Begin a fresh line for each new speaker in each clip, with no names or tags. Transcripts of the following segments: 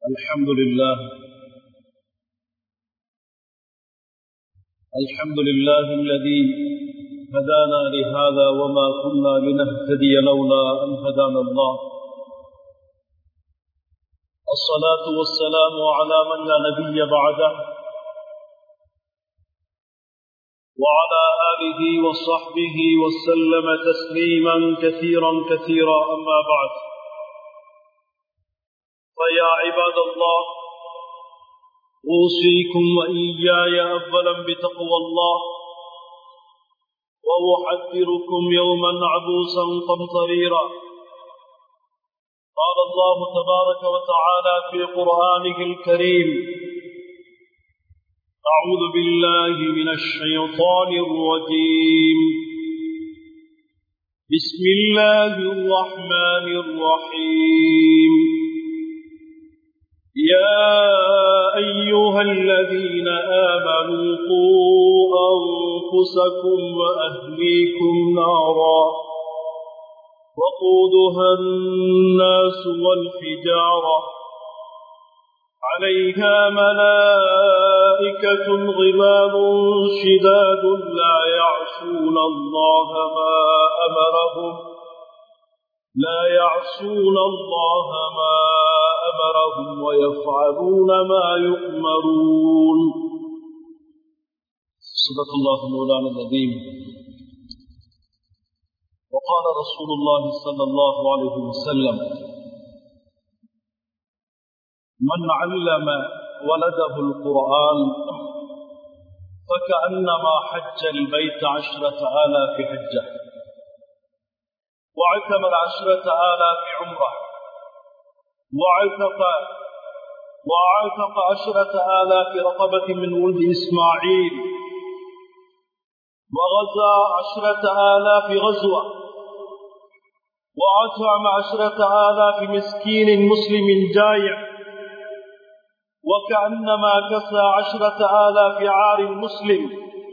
الحمد لله الحمد لله الذي هدانا لهذا وما كنا لنهتدي لولا أن هدانا الله الصلاة والسلام على من لا نبي بعده وعلى آله وصحبه وسلم تسليما كثيرا كثيرا أما بعد فيا عباد الله أوصيكم وإياي أولا بتقوى الله وأحذركم يوما عبوسا قمطريرا قال الله تبارك وتعالى في قرآنه الكريم أعوذ بالله من الشيطان الرجيم بسم الله الرحمن الرحيم يا أيها الذين آمنوا قوا أنفسكم وأهليكم نارا وقودها الناس والحجارة عليها ملائكة غلال شداد لا يعصون الله ما أمرهم لا يعصون الله ما أمرهم ويفعلون ما يؤمرون صدق الله مولانا العظيم وقال رسول الله صلى الله عليه وسلم من علم ولده القرآن فكأنما حج البيت عشرة آلاف حجة واعتمر عشرة آلاف عمره وعتق وعتق عشرة آلاف رقبة من ولد إسماعيل وغزا عشرة آلاف غزوة وأطعم عشرة آلاف مسكين مسلم جائع وكأنما كسى عشرة آلاف عار مسلم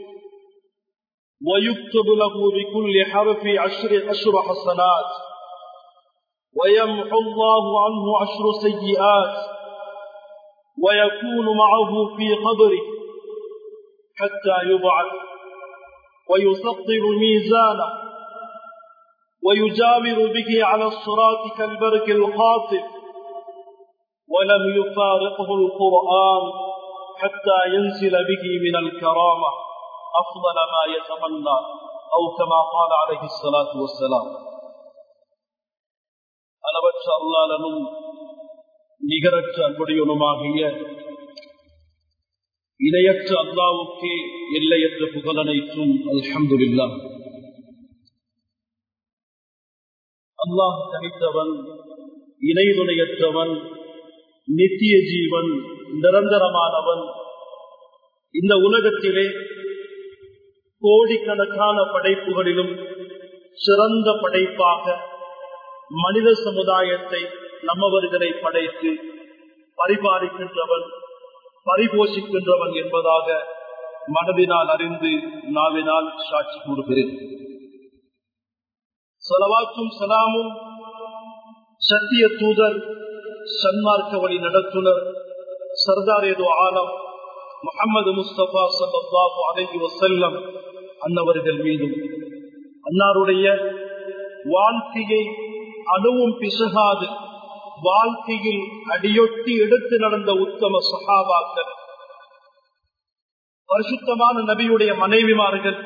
ويكتب له بكل حرف عشر عشر حسنات ويمحو الله عنه عشر سيئات ويكون معه في قبره حتى يبعث ويسطر ميزانه ويجاور به على الصراط كالبرك الخاطف ولم يفارقه القرآن حتى ينزل به من الكرامة أفضل ما يتمنى أو كما قال عليه الصلاة والسلام அளவற்ற அல்லாலனும் நிகரற்ற அன்புடையனுமாகிய இணையற்ற அல்லாவுக்கே எல்லையற்ற புகழனைத்தும் அல்ஹம்துல்லா அல்லாஹ் தனித்தவன் இணைதுணையற்றவன் நித்திய ஜீவன் நிரந்தரமானவன் இந்த உலகத்திலே கோடிக்கணக்கான படைப்புகளிலும் சிறந்த படைப்பாக மனித சமுதாயத்தை நம்மவர்களை படைத்து பரிபாலிக்கின்றவன் பரிபோஷிக்கின்றவன் என்பதாக மனதினால் அறிந்து நாவினால் சாட்சி கூறுகிறேன் செலவாக்கும் சலாமும் சத்திய தூதர் சன்மார்க்க வழி நடத்துனர் சர்தார் ஏதோ ஆலம் முகமது முஸ்தபா சல்லாஹு அலஹி வசல்லம் அன்னவர்கள் மீதும் அன்னாருடைய வாழ்க்கையை அணுவும் பிசகாது வாழ்க்கையில் அடியொட்டி எடுத்து நடந்த உத்தம சகாபாக்கள் பரிசுத்தமான நபியுடைய மனைவிமார்கள்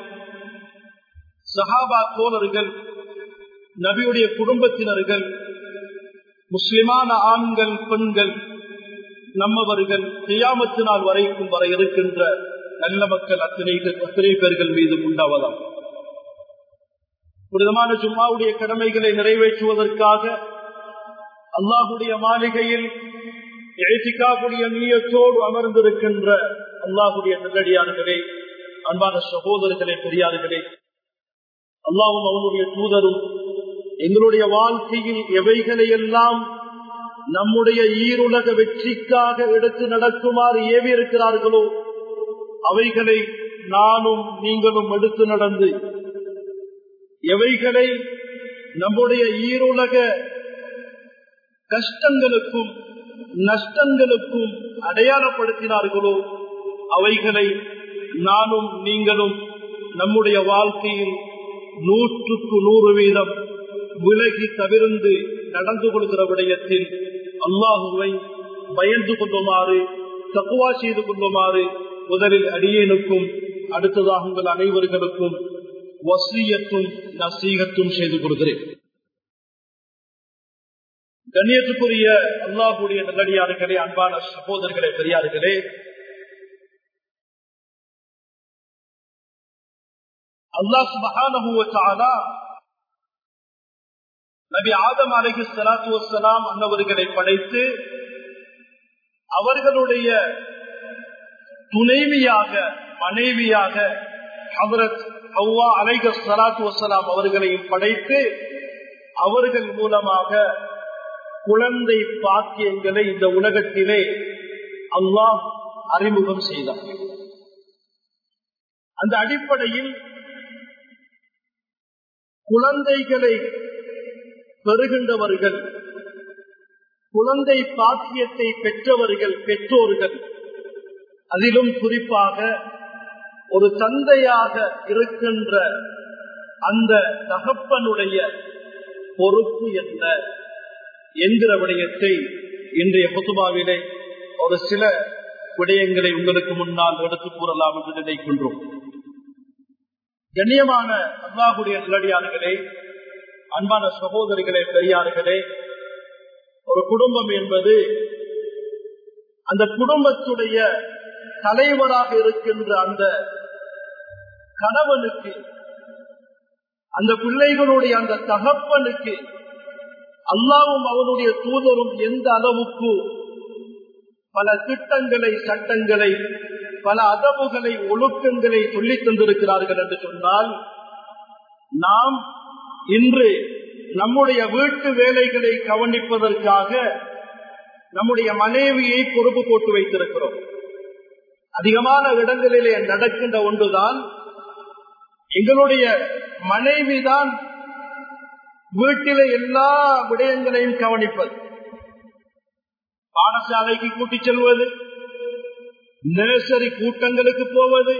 சஹாபா தோழர்கள் நபியுடைய குடும்பத்தினர்கள் முஸ்லிமான ஆண்கள் பெண்கள் நம்மவர்கள் செய்யாமத்து நாள் வரைக்கும் வர இருக்கின்ற நல்ல மக்கள் அத்தனை அத்தனை பேர்கள் மீது உண்டாவதாம் புனிதமான ஜும்மாவுடைய கடமைகளை நிறைவேற்றுவதற்காக அல்லாஹுடைய மாளிகையில் எழுத்திக்காவுடைய நீயத்தோடு அமர்ந்திருக்கின்ற அல்லாஹுடைய நல்லடியார்களே அன்பான சகோதரர்களே பெரியார்களே அல்லாவும் அவனுடைய தூதரும் எங்களுடைய வாழ்க்கையில் எவைகளை எல்லாம் நம்முடைய ஈருலக வெற்றிக்காக எடுத்து நடக்குமாறு ஏவி இருக்கிறார்களோ அவைகளை நானும் நீங்களும் எடுத்து நடந்து எவைகளை நம்முடைய ஈருலக கஷ்டங்களுக்கும் நஷ்டங்களுக்கும் அடையாளப்படுத்தினார்களோ அவைகளை நானும் நீங்களும் நம்முடைய வாழ்க்கையில் நூற்றுக்கு நூறு வீதம் விலகி தவிர்ந்து நடந்து கொள்கிற விடயத்தில் அல்லாஹுவை பயந்து கொள்ளுமாறு தக்குவா செய்து கொள்ளுமாறு முதலில் அடியேனுக்கும் அடுத்ததாக உங்கள் அனைவர்களுக்கும் வசியத்தும் நசீகத்தும் செய்து கொள்கிறேன் கண்ணியத்துக்குரிய அல்லாஹுடைய நல்லடியார்களே அன்பான சகோதரர்களே பெரியார்களே அல்லாஹ் மகானபுவத்தாலா நபி ஆதம் அலகி சலாத்து வசலாம் அன்னவர்களை படைத்து அவர்களுடைய துணைவியாக மனைவியாக ஹவரத் ஹவ்வா அலைக சலாத்து வசலாம் அவர்களையும் படைத்து அவர்கள் மூலமாக குழந்தை பாக்கியங்களை இந்த உலகத்திலே அல்லாஹ் அறிமுகம் செய்தார் அந்த அடிப்படையில் குழந்தைகளை பெறுகின்றவர்கள் குழந்தை பாக்கியத்தை பெற்றவர்கள் பெற்றோர்கள் அதிலும் குறிப்பாக ஒரு தந்தையாக இருக்கின்ற அந்த தகப்பனுடைய பொறுப்பு என்ன என்கிற விடயத்தை இன்றைய புத்துபாவிலே ஒரு சில விடயங்களை உங்களுக்கு முன்னால் எடுத்துக் கூறலாம் என்று நினைக்கின்றோம் கண்ணியமான அல்லாஹுடைய நிலடியார்களே அன்பான சகோதரிகளே பெரியார்களே ஒரு குடும்பம் என்பது அந்த குடும்பத்துடைய தலைவராக இருக்கின்ற அந்த கணவனுக்கு அந்த பிள்ளைகளுடைய அந்த தகப்பனுக்கு அல்லாவும் அவனுடைய தூதரும் எந்த அளவுக்கு பல திட்டங்களை சட்டங்களை பல அதவுகளை ஒழுக்கங்களை சொல்லித் தந்திருக்கிறார்கள் என்று சொன்னால் நாம் இன்று நம்முடைய வீட்டு வேலைகளை கவனிப்பதற்காக நம்முடைய மனைவியை பொறுப்பு போட்டு வைத்திருக்கிறோம் அதிகமான இடங்களிலே நடக்கின்ற ஒன்றுதான் எங்களுடைய மனைவிதான் வீட்டில எல்லா விடயங்களையும் கவனிப்பது பாடசாலைக்கு கூட்டிச் செல்வது நர்சரி கூட்டங்களுக்கு போவது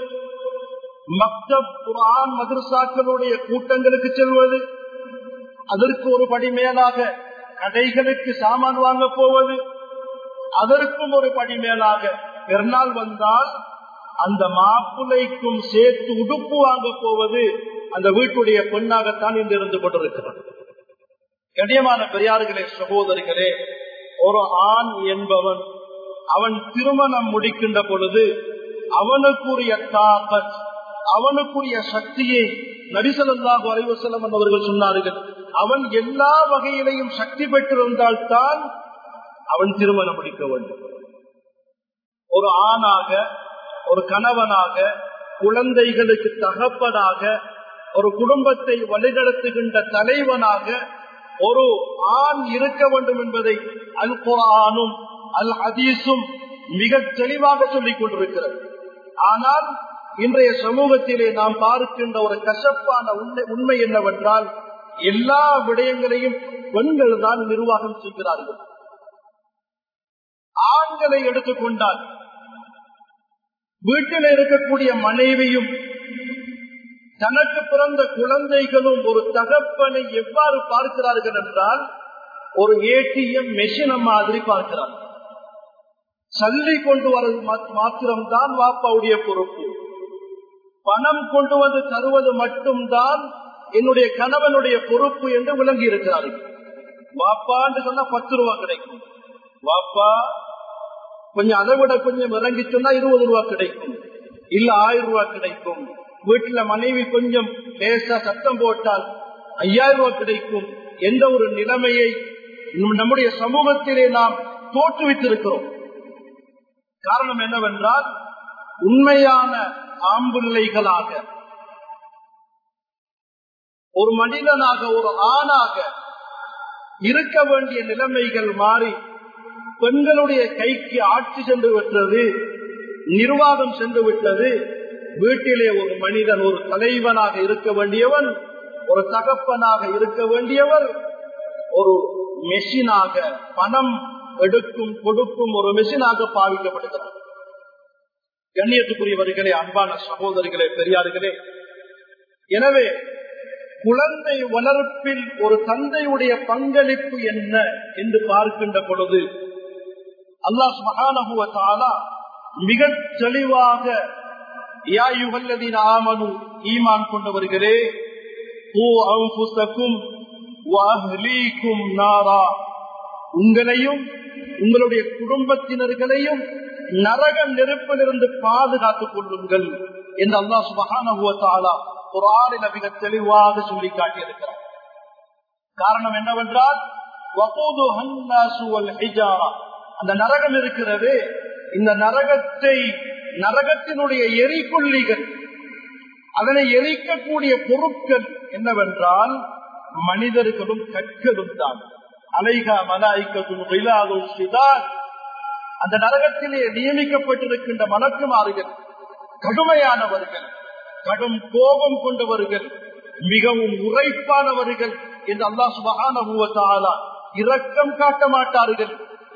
மக்தப் குரான் மதரசாக்களுடைய கூட்டங்களுக்கு செல்வது அதற்கு ஒரு படி மேலாக கடைகளுக்கு சாமான் வாங்க போவது அதற்கும் ஒரு படி மேலாக பெருநாள் வந்தால் அந்த மாப்பிள்ளைக்கும் சேர்த்து உடுப்பு வாங்க போவது அந்த வீட்டுடைய பெண்ணாகத்தான் இன்று இருந்து கொண்டிருக்கிறது கண்ணியமான பெரியார்களே சகோதரிகளே ஒரு ஆண் என்பவன் அவன் திருமணம் முடிக்கின்ற பொழுது அவனுக்குரிய தாக்கத் அவனுக்குரிய சக்தியை நரிசலாக அலைவசலம் அவர்கள் சொன்னார்கள் அவன் எல்லா வகையிலையும் சக்தி பெற்றிருந்தால் தான் அவன் திருமணம் முடிக்க வேண்டும் ஒரு ஆணாக ஒரு கணவனாக குழந்தைகளுக்கு தகப்பனாக ஒரு குடும்பத்தை வழிநடத்துகின்ற தலைவனாக ஒரு ஆண் இருக்க வேண்டும் என்பதை அல் குரானும் அல் ஹதீஸும் மிக தெளிவாக சொல்லிக் கொண்டிருக்கிறது ஆனால் இன்றைய சமூகத்திலே நாம் பார்க்கின்ற ஒரு கசப்பான உண்மை உண்மை என்னவென்றால் எல்லா விடயங்களையும் பெண்கள் தான் நிர்வாகம் செய்கிறார்கள் ஆண்களை எடுத்துக்கொண்டால் வீட்டில் இருக்கக்கூடிய மனைவியும் தனக்கு பிறந்த குழந்தைகளும் ஒரு தகப்பனை எவ்வாறு பார்க்கிறார்கள் என்றால் ஒரு ஏடிஎம் மெஷின மாதிரி பார்க்கிறார் சல்லி கொண்டு வரது மாத்திரம்தான் வாப்பாவுடைய பொறுப்பு பணம் கொண்டு வந்து தருவது மட்டும்தான் என்னுடைய கணவனுடைய பொறுப்பு என்று விளங்கி இருக்கிறார்கள் வாப்பான்னு சொன்னா பத்து ரூபா கிடைக்கும் வாப்பா கொஞ்சம் அதை விட கொஞ்சம் இறங்கி சொன்னா இருபது ரூபா கிடைக்கும் இல்ல ஆயிரம் ரூபாய் கிடைக்கும் வீட்டுல மனைவி கொஞ்சம் லேசா சத்தம் போட்டால் ஐயாயிரம் ரூபாய் கிடைக்கும் எந்த ஒரு நிலைமையை நம்முடைய சமூகத்திலே நாம் தோற்றுவித்திருக்கிறோம் காரணம் என்னவென்றால் உண்மையான ஆம்புள்ளைகளாக ஒரு மனிதனாக ஒரு ஆணாக இருக்க வேண்டிய நிலைமைகள் மாறி பெண்களுடைய கைக்கு ஆட்சி சென்று விட்டது நிர்வாகம் சென்று விட்டது வீட்டிலே ஒரு மனிதன் ஒரு தலைவனாக இருக்க வேண்டியவன் ஒரு தகப்பனாக இருக்க வேண்டியவர் ஒரு மெஷினாக பணம் எடுக்கும் கொடுக்கும் ஒரு மெஷினாக பாவிக்கப்படுகிறார் கண்ணியத்துக்குரியவர்களே அன்பான சகோதரிகளே பெரியார்களே எனவே குழந்தை வளர்ப்பில் ஒரு தந்தையுடைய பங்களிப்பு என்ன என்று பார்க்கின்ற பொழுது அல்லாஹ் மகானகுவத்தாலா மிக தெளிவாக ஆமனு ஈமான் கொண்டவர்களே நாரா உங்களையும் உங்களுடைய குடும்பத்தினர்களையும் நரக நெருப்பிலிருந்து பாதுகாத்துக் கொள்ளுங்கள் என்று அல்லா சுபகானா குரானில மிக தெளிவாக சொல்லி காட்டியிருக்கிறார் காரணம் என்னவென்றால் அந்த நரகம் இருக்கிறது இந்த நரகத்தை நரகத்தினுடைய எரிகொல்லிகள் அதனை எரிக்கக்கூடிய பொருட்கள் என்னவென்றால் மனிதர்களும் கற்களும் தான் அலைகா மலாய்க்கும் அந்த நரகத்திலே நியமிக்கப்பட்டிருக்கின்ற மலக்குமாறுகள் கடுமையானவர்கள் கடும் கோபம் கொண்டவர்கள் மிகவும் உரைப்பானவர்கள் என்று அல்லா சுபகான இரக்கம் காட்ட மாட்டார்கள்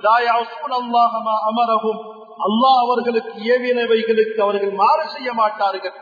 அமரவும் அல்லாஹ் அவர்களுக்கு ஏவினவைகளுக்கு அவர்கள் மாறு செய்ய மாட்டார்கள்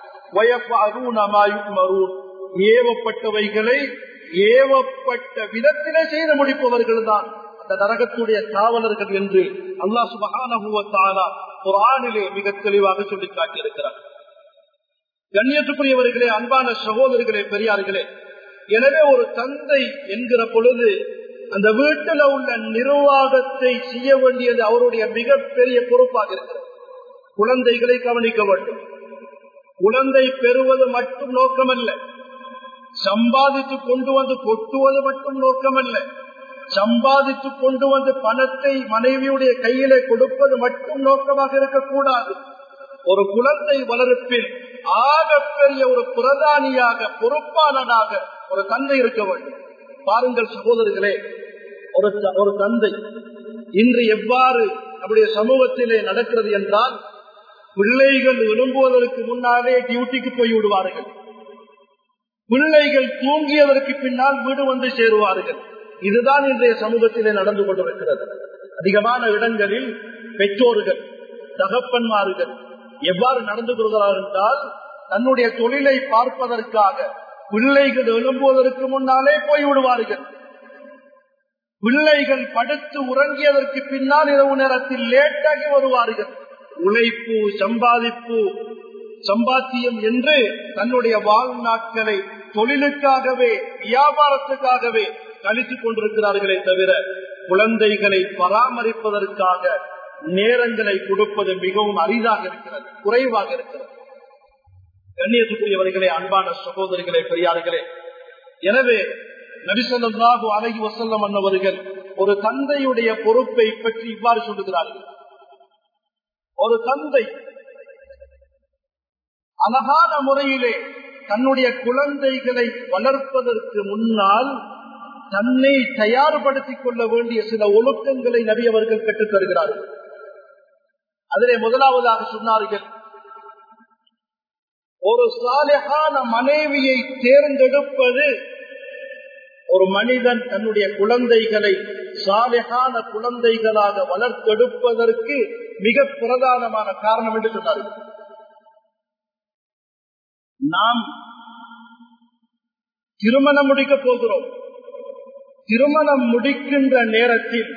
ஏவப்பட்டவைகளை ஏவப்பட்ட விதத்திலே செய்து முடிப்பவர்கள் தான் அந்த நரகத்துடைய காவலர்கள் என்று அல்லா சுபகான குரானிலே மிக தெளிவாக சொல்லி காட்டியிருக்கிறார் கண்ணியத்துக்குரியவர்களே அன்பான சகோதரர்களே பெரியார்களே எனவே ஒரு தந்தை என்கிற பொழுது அந்த வீட்டில் உள்ள நிர்வாகத்தை செய்ய வேண்டியது அவருடைய மிகப்பெரிய பொறுப்பாக இருக்கிறது குழந்தைகளை கவனிக்க வேண்டும் குழந்தை பெறுவது மட்டும் நோக்கமல்ல சம்பாதித்து கொண்டு வந்து கொட்டுவது மட்டும் நோக்கமல்ல சம்பாதித்து கொண்டு வந்து பணத்தை மனைவியுடைய கையிலே கொடுப்பது மட்டும் நோக்கமாக இருக்கக்கூடாது ஒரு குழந்தை வளர்ப்பில் ஆகப்பெரிய ஒரு பிரதானியாக பொறுப்பாளனாக ஒரு தந்தை இருக்க வேண்டும் பாருங்கள் சகோதரர்களே ஒரு ஒரு தந்தை இன்று எவ்வாறு நம்முடைய சமூகத்திலே நடக்கிறது என்றால் பிள்ளைகள் எழும்புவதற்கு முன்னாலே டியூட்டிக்கு போய் விடுவார்கள் பிள்ளைகள் தூங்கியதற்கு பின்னால் வீடு வந்து சேருவார்கள் இதுதான் இன்றைய சமூகத்திலே நடந்து கொண்டிருக்கிறது அதிகமான இடங்களில் பெற்றோர்கள் தகப்பன்மார்கள் எவ்வாறு நடந்து கொள்கிறார் என்றால் தன்னுடைய தொழிலை பார்ப்பதற்காக பிள்ளைகள் எழும்புவதற்கு முன்னாலே போய் விடுவார்கள் பிள்ளைகள் படுத்து உறங்கியதற்கு பின்னால் இரவு நேரத்தில் லேட்டாகி வருவார்கள் உழைப்பு சம்பாதிப்பு சம்பாத்தியம் என்று தன்னுடைய வாழ்நாட்களை தொழிலுக்காகவே வியாபாரத்துக்காகவே கழித்துக் கொண்டிருக்கிறார்களே தவிர குழந்தைகளை பராமரிப்பதற்காக நேரங்களை கொடுப்பது மிகவும் அரிதாக இருக்கிறது குறைவாக இருக்கிறது கண்ணியத்துக்குரியவர்களே அன்பான சகோதரிகளே பெரியார்களே எனவே நபிசல்லாஹு அழகி வசல்லம் அன்னவர்கள் ஒரு தந்தையுடைய பொறுப்பை பற்றி இவ்வாறு சொல்லுகிறார்கள் ஒரு தந்தை அழகான முறையிலே தன்னுடைய குழந்தைகளை வளர்ப்பதற்கு முன்னால் தன்னை தயார்படுத்திக் கொள்ள வேண்டிய சில ஒழுக்கங்களை நபி அவர்கள் பெற்றுத் தருகிறார்கள் அதிலே முதலாவதாக சொன்னார்கள் ஒரு சாலையான மனைவியை தேர்ந்தெடுப்பது ஒரு மனிதன் தன்னுடைய குழந்தைகளை சாலையான குழந்தைகளாக வளர்த்தெடுப்பதற்கு மிக பிரதானமான காரணம் என்று சொன்னார்கள் நாம் திருமணம் முடிக்க போகிறோம் திருமணம் முடிக்கின்ற நேரத்தில்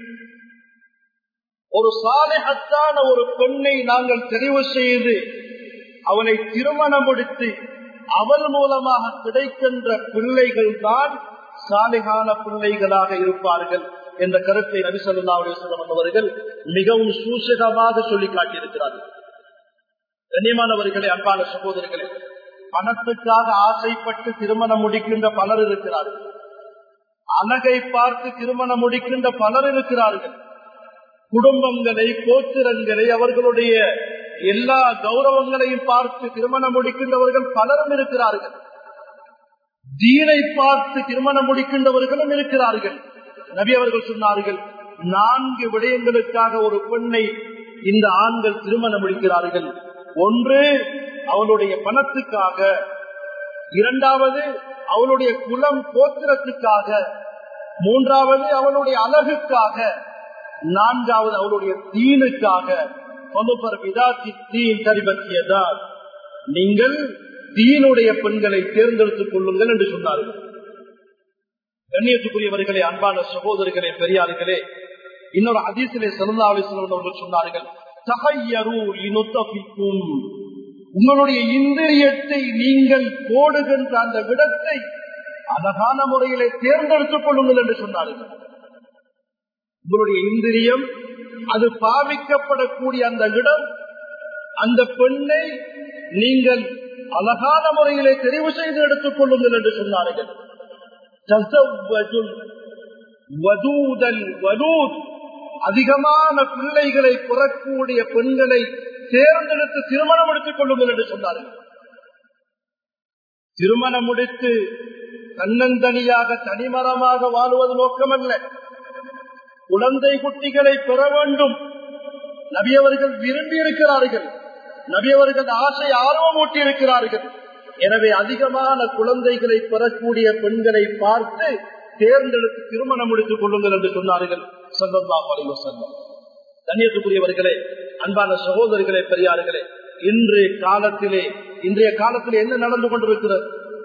ஒரு சாலைகத்தான ஒரு பெண்ணை நாங்கள் தெரிவு செய்து அவனை திருமணம் முடித்து அவள் மூலமாக கிடைக்கின்ற பிள்ளைகள் தான் சாலைகான பிள்ளைகளாக இருப்பார்கள் என்ற கருத்தை நபிசல்லா அலுவலம் அவர்கள் மிகவும் சூசகமாக சொல்லி காட்டியிருக்கிறார்கள் கண்ணியமானவர்களே அன்பான சகோதரர்களே பணத்துக்காக ஆசைப்பட்டு திருமணம் முடிக்கின்ற பலர் இருக்கிறார்கள் அழகை பார்த்து திருமணம் முடிக்கின்ற பலர் இருக்கிறார்கள் குடும்பங்களை கோத்திரங்களை அவர்களுடைய எல்லா கௌரவங்களையும் பார்த்து திருமணம் முடிக்கின்றவர்கள் பலரும் இருக்கிறார்கள் தீனை பார்த்து திருமணம் முடிக்கின்றவர்களும் இருக்கிறார்கள் நபி அவர்கள் சொன்னார்கள் நான்கு விடயங்களுக்காக ஒரு பெண்ணை இந்த ஆண்கள் திருமணம் முடிக்கிறார்கள் ஒன்று அவளுடைய பணத்துக்காக இரண்டாவது அவளுடைய குலம் கோத்திரத்துக்காக மூன்றாவது அவளுடைய அழகுக்காக நான்காவது அவருடைய தீனுக்காக தரிபத்தியதால் நீங்கள் தீனுடைய பெண்களை தேர்ந்தெடுத்துக் கொள்ளுங்கள் என்று சொன்னார்கள் கண்ணியத்துக்குரியவர்களே அன்பான சகோதரர்களே பெரியார்களே இன்னொரு அதிசிலே சிறந்தாவளீஸ்வரன் அவர்கள் சொன்னார்கள் உங்களுடைய இந்திரியத்தை நீங்கள் போடுகின்ற அந்த விடத்தை அழகான முறையிலே தேர்ந்தெடுத்துக் கொள்ளுங்கள் என்று சொன்னார்கள் உங்களுடைய இந்திரியம் அது பாவிக்கப்படக்கூடிய அந்த இடம் அந்த பெண்ணை நீங்கள் அழகான முறையிலே தெரிவு செய்து எடுத்துக் கொள்ளுங்கள் என்று சொன்னார்கள் அதிகமான பிள்ளைகளை புறக்கூடிய பெண்களை தேர்ந்தெடுத்து திருமணம் எடுத்துக் கொள்ளுங்கள் என்று சொன்னார்கள் திருமணம் முடித்து தன்னந்தனியாக தனிமரமாக வாழ்வது நோக்கமல்ல குழந்தை குட்டிகளை பெற வேண்டும் நபியவர்கள் விரும்பி இருக்கிறார்கள் நபியவர்கள் ஆசை ஆர்வம் ஊட்டி இருக்கிறார்கள் எனவே அதிகமான குழந்தைகளை பெறக்கூடிய பெண்களை பார்த்து தேர்ந்தெடுத்து திருமணம் முடித்துக் கொள்ளுங்கள் என்று சொன்னார்கள் கண்ணியத்துக்குரியவர்களே அன்பான சகோதரிகளே பெரியார்களே இன்று காலத்திலே இன்றைய காலத்தில் என்ன நடந்து கொண்டிருக்கிறது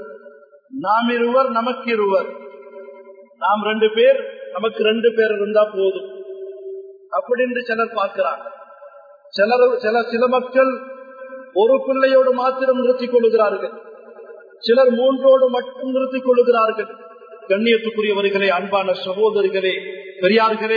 நாம் இருவர் நமக்கு இருவர் நாம் ரெண்டு பேர் நமக்கு ரெண்டு பேர் இருந்தா போதும் அப்படின்னு சிலர் பார்க்கிறாங்க சிலர் சில சில மக்கள் ஒரு பிள்ளையோடு மாத்திரம் நிறுத்திக் கொள்ளுகிறார்கள் சிலர் மூன்றோடு மட்டும் நிறுத்திக் கொள்ளுகிறார்கள் கண்ணியத்துக்குரியவர்களே அன்பான சகோதரிகளே பெரியார்களே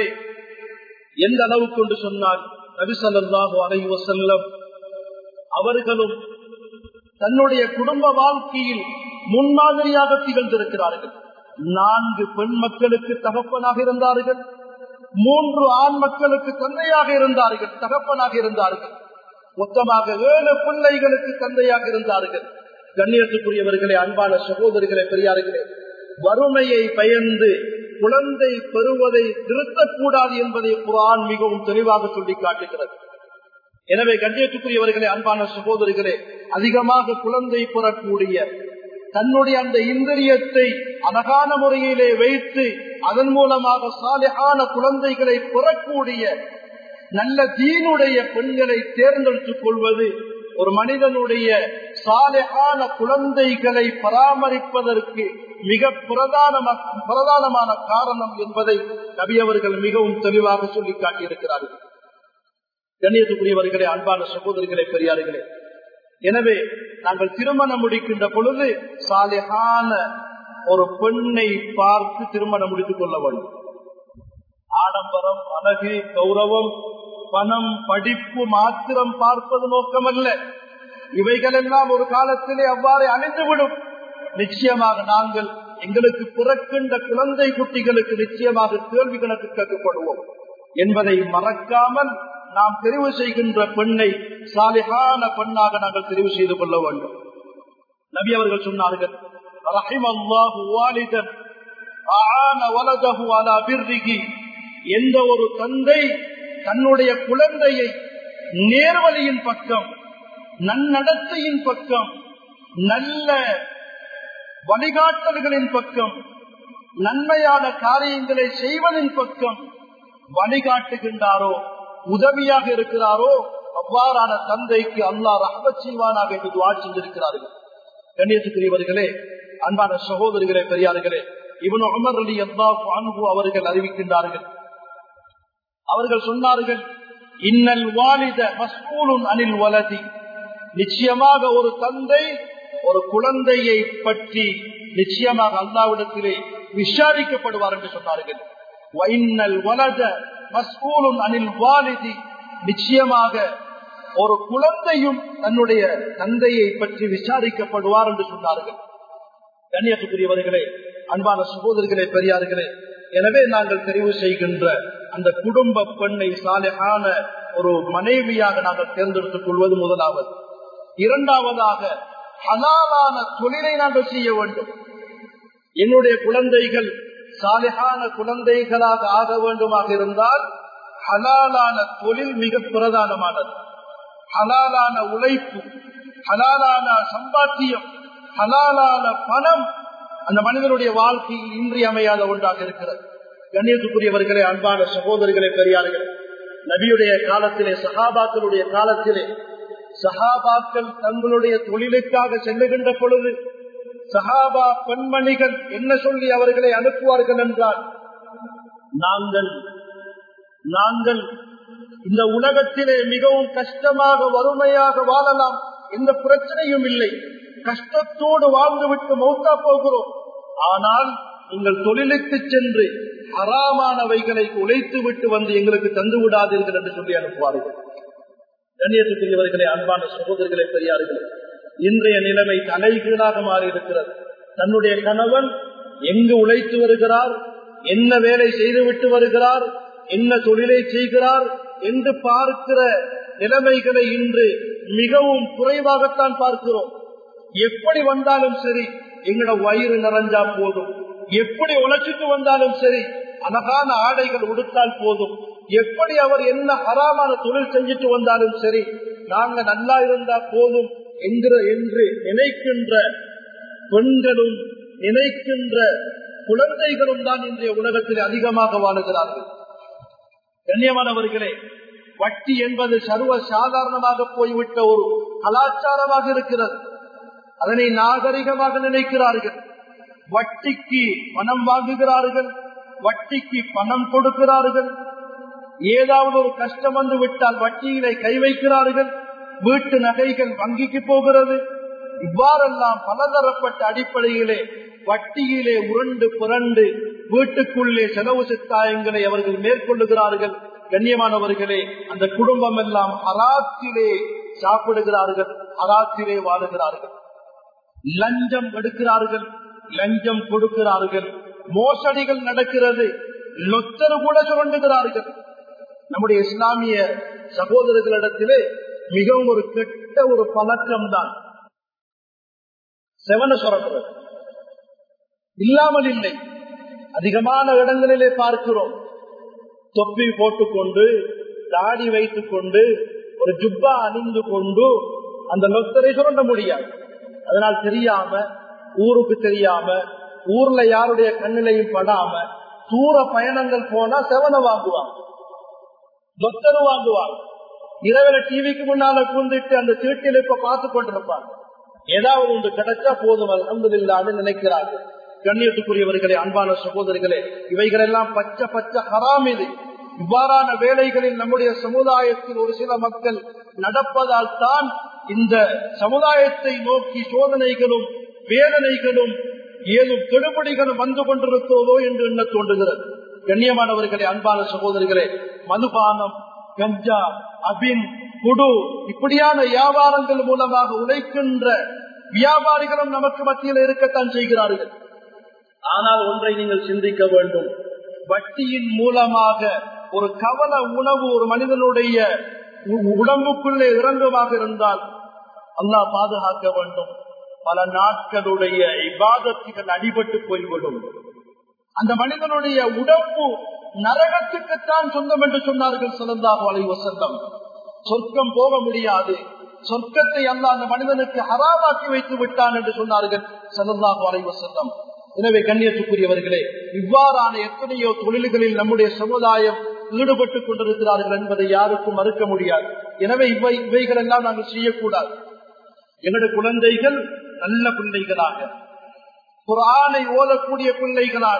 எந்த அளவு கொண்டு சொன்னால் நபிசல்லாஹு அலைவ செல்லம் அவர்களும் தன்னுடைய குடும்ப வாழ்க்கையில் முன்மாதிரியாக திகழ்ந்திருக்கிறார்கள் நான்கு பெண் மக்களுக்கு தகப்பனாக இருந்தார்கள் மூன்று ஆண் மக்களுக்கு தந்தையாக இருந்தார்கள் தகப்பனாக இருந்தார்கள் மொத்தமாக ஏழு பிள்ளைகளுக்கு தந்தையாக இருந்தார்கள் கண்ணியத்துக்குரியவர்களே அன்பான சகோதரிகளே பெரியார்களே வறுமையை பயந்து குழந்தை பெறுவதை நிறுத்தக்கூடாது என்பதை குரான் மிகவும் தெளிவாக சொல்லி காட்டுகிறது எனவே கண்ணியத்துக்குரியவர்களே அன்பான சகோதரிகளே அதிகமாக குழந்தை பெறக்கூடிய தன்னுடைய அந்த இந்திரியத்தை அழகான முறையிலே வைத்து அதன் மூலமாக சாலையான குழந்தைகளை பெறக்கூடிய நல்ல தீனுடைய பெண்களை தேர்ந்தெடுத்துக் கொள்வது ஒரு மனிதனுடைய சாலையான குழந்தைகளை பராமரிப்பதற்கு மிக பிரதான பிரதானமான காரணம் என்பதை நபியவர்கள் மிகவும் தெளிவாக சொல்லி காட்டியிருக்கிறார்கள் கண்ணியத்துக்குரியவர்களே அன்பான சகோதரிகளே பெரியார்களே எனவே நாங்கள் திருமணம் முடிக்கின்ற பொழுது சாலையான ஒரு பெண்ணை பார்த்து திருமணம் முடித்துக் கொள்ள வேண்டும் ஆடம்பரம் அழகு கௌரவம் பணம் படிப்பு மாத்திரம் பார்ப்பது நோக்கமல்ல இவைகளெல்லாம் ஒரு காலத்திலே அவ்வாறு அணிந்துவிடும் நிச்சயமாக நாங்கள் எங்களுக்கு பிறக்கின்ற குழந்தை குட்டிகளுக்கு நிச்சயமாக கேள்வி கணக்கு கேட்கப்படுவோம் என்பதை மறக்காமல் நாம் தெரிவு செய்கின்ற பெண்ணை சாலிகான பெண்ணாக நாங்கள் தெரிவு செய்து கொள்ள வேண்டும் நபி அவர்கள் சொன்னார்கள் எந்த ஒரு தந்தை தன்னுடைய குழந்தையை நேர்வழியின் பக்கம் நன்னடத்தையின் பக்கம் நல்ல வழிகாட்டல்களின் பக்கம் நன்மையான காரியங்களை செய்வதன் பக்கம் வழிகாட்டுகின்றாரோ உதவியாக இருக்கிறாரோ அவ்வாறான தந்தைக்கு அல்லா ரஹபத் செய்வானாக என்று துவா செஞ்சிருக்கிறார்கள் கண்ணியத்துக்குரியவர்களே அன்பான சகோதரிகளே பெரியார்களே இவன் உமர் அலி அல்லாஹ் அன்பு அவர்கள் அறிவிக்கின்றார்கள் அவர்கள் சொன்னார்கள் இன்னல் வாலித மஸ்கூலுன் அனில் வலதி நிச்சயமாக ஒரு தந்தை ஒரு குழந்தையை பற்றி நிச்சயமாக அல்லாவிடத்திலே விசாரிக்கப்படுவார் என்று சொன்னார்கள் வைன்னல் வலத மஸ்கூலுன் அனில் வாலிதி நிச்சயமாக ஒரு குழந்தையும் தன்னுடைய தந்தையை பற்றி விசாரிக்கப்படுவார் என்று சொன்னார்கள் கண்ணியத்துக்குரியவர்களே அன்பான சகோதரிகளே பெரியார்களே எனவே நாங்கள் தெரிவு செய்கின்ற அந்த குடும்ப பெண்ணை சாலையான ஒரு மனைவியாக நாங்கள் தேர்ந்தெடுத்துக் கொள்வது முதலாவது இரண்டாவதாக ஹலாலான தொழிலை நாங்கள் செய்ய வேண்டும் என்னுடைய குழந்தைகள் சாலையான குழந்தைகளாக ஆக வேண்டுமாக இருந்தால் ஹலாலான தொழில் மிக பிரதானமானது ஹலாலான உழைப்பு ஹலாலான சம்பாத்தியம் ஹலாலான பணம் அந்த மனிதனுடைய வாழ்க்கையில் இன்றியமையாத ஒன்றாக இருக்கிறது கண்ணியத்துக்குரியவர்களே அன்பான சகோதரிகளே பெரியார்களே நபியுடைய காலத்திலே சஹாபாக்களுடைய காலத்திலே சஹாபாக்கள் தங்களுடைய தொழிலுக்காக செல்லுகின்ற பொழுது சஹாபா பெண்மணிகள் என்ன சொல்லி அவர்களை அனுப்புவார்கள் என்றால் நாங்கள் நாங்கள் இந்த உலகத்திலே மிகவும் கஷ்டமாக வறுமையாக வாழலாம் எந்த பிரச்சனையும் இல்லை கஷ்டத்தோடு வாழ்ந்துவிட்டு மௌத்தா போகிறோம் ஆனால் நீங்கள் தொழிலுக்கு சென்று அறாமானவைகளை உழைத்து விட்டு வந்து எங்களுக்கு தந்து விடாதீர்கள் என்று சொல்லி அனுப்புவார்கள் கண்ணியத்துக்குரியவர்களே அன்பான சகோதரர்களே பெரியார்களே இன்றைய நிலைமை தலைகீழாக மாறி இருக்கிறது தன்னுடைய கணவன் எங்கு உழைத்து வருகிறார் என்ன வேலை செய்துவிட்டு வருகிறார் என்ன தொழிலை செய்கிறார் என்று பார்க்கிற நிலைமைகளை இன்று மிகவும் குறைவாகத்தான் பார்க்கிறோம் எப்படி வந்தாலும் சரி எங்களோட வயிறு நிறைஞ்சா போதும் எப்படி உழைச்சிட்டு வந்தாலும் சரி அழகான ஆடைகள் உடுத்தால் போதும் எப்படி அவர் என்ன ஹராமான தொழில் செஞ்சுட்டு வந்தாலும் சரி நாங்க நல்லா இருந்தா போதும் என்கிற என்று நினைக்கின்ற பெண்களும் நினைக்கின்ற குழந்தைகளும் தான் இன்றைய உலகத்தில் அதிகமாக வாழுகிறார்கள் கண்ணியமானவர்களே வட்டி என்பது சர்வ சாதாரணமாக போய்விட்ட ஒரு கலாச்சாரமாக இருக்கிறது அதனை நாகரிகமாக நினைக்கிறார்கள் வட்டிக்கு பணம் வாங்குகிறார்கள் வட்டிக்கு பணம் கொடுக்கிறார்கள் ஏதாவது ஒரு கஷ்டம் வந்து விட்டால் வட்டியிலே கை வைக்கிறார்கள் வீட்டு நகைகள் வங்கிக்கு போகிறது இவ்வாறெல்லாம் பலதரப்பட்ட அடிப்படையிலே வட்டியிலே உருண்டு புரண்டு வீட்டுக்குள்ளே செலவு சித்தாயங்களை அவர்கள் மேற்கொள்ளுகிறார்கள் கண்ணியமானவர்களே அந்த குடும்பம் எல்லாம் அராத்திலே சாப்பிடுகிறார்கள் அராத்திலே வாழுகிறார்கள் லஞ்சம் எடுக்கிறார்கள் லஞ்சம் கொடுக்கிறார்கள் மோசடிகள் நடக்கிறது லொத்தரு கூட சுரண்டுகிறார்கள் நம்முடைய இஸ்லாமிய சகோதரர்களிடத்திலே மிகவும் ஒரு கெட்ட ஒரு பழக்கம் தான் செவன சுரண்டுறது இல்லாமல் இல்லை அதிகமான இடங்களிலே பார்க்கிறோம் தொப்பி போட்டுக்கொண்டு தாடி வைத்துக் கொண்டு ஒரு ஜுப்பா அணிந்து கொண்டு அந்த லொத்தரை சுரண்ட முடியாது அதனால் தெரியாம ஊருக்கு தெரியாம ஊர்ல யாருடைய கண்ணிலையும் படாம தூர பயணங்கள் போனா செவன வாங்குவாங்க லொத்தரு வாங்குவாங்க இரவுல டிவிக்கு முன்னால கூந்துட்டு அந்த சீட்டில் இப்ப பார்த்து கொண்டிருப்பாங்க ஏதாவது ஒன்று கிடைச்சா போதும் அலமதுல்லான்னு நினைக்கிறார்கள் கண்ணியத்துக்குரியவர்களே அன்பான சகோதரிகளே இவைகளெல்லாம் பச்சை பச்சை ஹராம் இது இவ்வாறான வேலைகளில் நம்முடைய சமுதாயத்தில் ஒரு சில மக்கள் நடப்பதால் தான் இந்த சமுதாயத்தை நோக்கி சோதனைகளும் வேதனைகளும் ஏதும் கெடுபடிகளும் வந்து கொண்டிருக்கிறதோ என்று எண்ண தோன்றுகிறது கண்ணியமானவர்களே அன்பான சகோதரிகளே மதுபானம் கஞ்சா அபின் குடு இப்படியான வியாபாரங்கள் மூலமாக உழைக்கின்ற வியாபாரிகளும் நமக்கு மத்தியில் இருக்கத்தான் செய்கிறார்கள் ஆனால் ஒன்றை நீங்கள் சிந்திக்க வேண்டும் வட்டியின் மூலமாக ஒரு கவல உணவு ஒரு மனிதனுடைய உடம்புக்குள்ளே இறங்குமாக இருந்தால் அல்லா பாதுகாக்க வேண்டும் பல நாட்களுடைய இபாதத்துகள் அடிபட்டு போய்விடும் அந்த மனிதனுடைய உடம்பு நரகத்துக்குத்தான் சொந்தம் என்று சொன்னார்கள் சிறந்தாக வலை வசந்தம் சொர்க்கம் போக முடியாது சொர்க்கத்தை அல்ல அந்த மனிதனுக்கு ஹராமாக்கி வைத்து விட்டான் என்று சொன்னார்கள் சிறந்தாக வலை வசந்தம் எனவே கண்ணியத்துக்குரியவர்களே இவ்வாறான எத்தனையோ தொழில்களில் நம்முடைய சமுதாயம் ஈடுபட்டுக் கொண்டிருக்கிறார்கள் என்பதை யாருக்கும் மறுக்க முடியாது எனவே இவை இவைகள் எல்லாம் நாங்கள் செய்யக்கூடாது எங்களுடைய குழந்தைகள் நல்ல பிள்ளைகளாக குரானை ஓதக்கூடிய பிள்ளைகளாக